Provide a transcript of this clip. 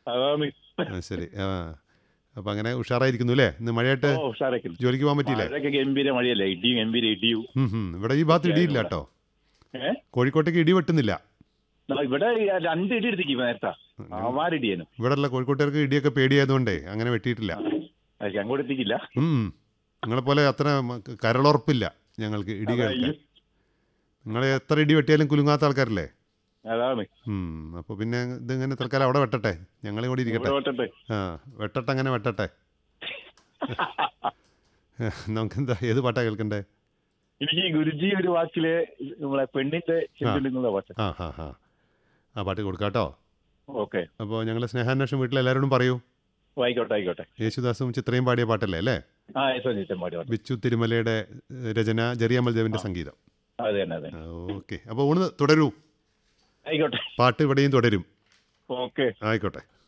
അതാണ് ആ ശരി ആ അപ്പം അങ്ങനെ ഉഷാറായിരിക്കുന്നു അല്ലേ ഇന്ന് മഴയായിട്ട് ഓ ഉഷാറാക്കി ജോലിക്ക് പോകാൻ പറ്റിയില്ലേ മഴയൊക്കെ ഗംഭീര മഴയല്ലേ ഇടിയും ഗംഭീര ഇടിയും ഉം, ഉം. ഇവിടെ ഈ ഭാഗത്ത് ഇടിയില്ല കേട്ടോ ഏ കോഴിക്കോട്ടേക്ക് ഇടി വെട്ടുന്നില്ല ദാ ഇവിടെ ഈ രണ്ട് ഇടി എടുത്തേക്ക് നേരത്താ ആമാരിടിയേനു ഇവിടെയുള്ള കോഴിക്കോട്ടുകാർക്ക് ഇടിയൊക്കെ പേടിയായതുകൊണ്ടേ അങ്ങനെ വെട്ടിയിട്ടില്ല അത് അങ്ങോട്ട് എത്തിക്കില്ല ഉം. നിങ്ങളെപ്പോലെ അത്ര മ- കരളുറപ്പില്ല ഞങ്ങൾക്ക് ഇടി കേൾക്കാൻ നിങ്ങൾ എത്ര ഇടി വെട്ടിയാലും കുലുങ്ങാത്ത ആൾക്കാരല്ലേ അതാണ് അപ്പോൾ പിന്നെ ഇതിങ്ങനെ തൽക്കാലം അവിടെ വെട്ടട്ടെ ഞങ്ങൾ കൂടി ഇരിക്കട്ടെ ഇവിടെ ഓട്ടട്ടെ ആ വെട്ടട്ടെ അങ്ങനെ വെട്ടട്ടെ നമുക്കെന്താ ഏത് പാട്ടാ കേൾക്കണ്ടേ എനിക്ക് ഈ ഗുരുജി ഒരു വാക്കില് നമ്മളെ പെണ്ണിന്റെ ചെന്തുള്ള പാട്ട് ആ ഹാ ഹാ ആ പാട്ട് കൊടുക്കാം കേട്ടോ ഓക്കെ അപ്പോൾ ഞങ്ങൾ സ്നേഹാന്വേഷണം വീട്ടിൽ എല്ലാവരോടും പറയൂ ആയിക്കോട്ടെ ആയിക്കോട്ടെ യേശുദാസും ചിത്രയും പാടിയ പാട്ടല്ലേ അല്ലേ ആ യശോജിത്തൻ പാടി പാട്ട് ബിച്ചു തിരുമലയുടെ ഏഹ്, രചന ജെറിയാമൽ ദേവിൻ്റെ സംഗീതം അതെ തന്നെ അതെ ഓക്കെ അപ്പോൾ ഊണ് തുടരൂ ആയിക്കോട്ടെ പാട്ട് ഇവിടെയും തുടരും ഓക്കെ ആയിക്കോട്ടെ